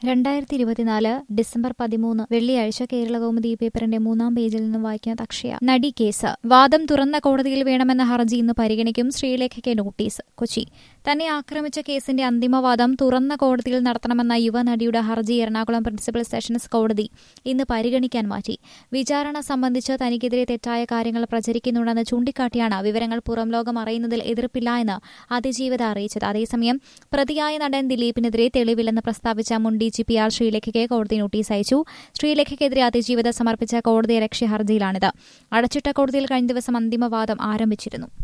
രണ്ടായിരത്തി ഇരുപത്തിനാല് ഡിസംബർ പതിമൂന്ന് വെള്ളിയാഴ്ച കേരളകൗമുദി പേപ്പറിന്റെ മൂന്നാം പേജിൽ നിന്ന് വായിക്കുന്ന അക്ഷയ നടി കേസ് വാദം തുറന്ന കോടതിയിൽ വേണമെന്ന ഹർജി ഇന്ന് പരിഗണിക്കും ശ്രീലേഖയ്ക്ക് നോട്ടീസ് കൊച്ചി തന്നെ ആക്രമിച്ച കേസിന്റെ അന്തിമവാദം തുറന്ന കോടതിയിൽ നടത്തണമെന്ന യുവനടിയുടെ ഹർജി എറണാകുളം പ്രിൻസിപ്പൽ സെഷൻസ് കോടതി ഇന്ന് പരിഗണിക്കാൻ മാറ്റി വിചാരണ സംബന്ധിച്ച് തനിക്കെതിരെ തെറ്റായ കാര്യങ്ങൾ പ്രചരിക്കുന്നുണ്ടെന്ന് ചൂണ്ടിക്കാട്ടിയാണ് വിവരങ്ങൾ പുറം ലോകം അറിയുന്നതിൽ എതിർപ്പില്ല എന്ന് അതിജീവിത അറിയിച്ചത് അതേസമയം പ്രതിയായ നടൻ ദിലീപിനെതിരെ തെളിവില്ലെന്ന് പ്രസ്താവിച്ച മുൻ ഡി ജി പി ആർ ശ്രീലേഖയ്ക്ക് കോടതി നോട്ടീസ് അയച്ചു ശ്രീലേഖയ്ക്കെതിരെ അതിജീവിത സമർപ്പിച്ച കോടതി ലക്ഷ്യ ഹർജിയിലാണിത് അടച്ചിട്ട കോടതിയിൽ കഴിഞ്ഞ ദിവസം അന്തിമവാദം ആരംഭിച്ചിരുന്നു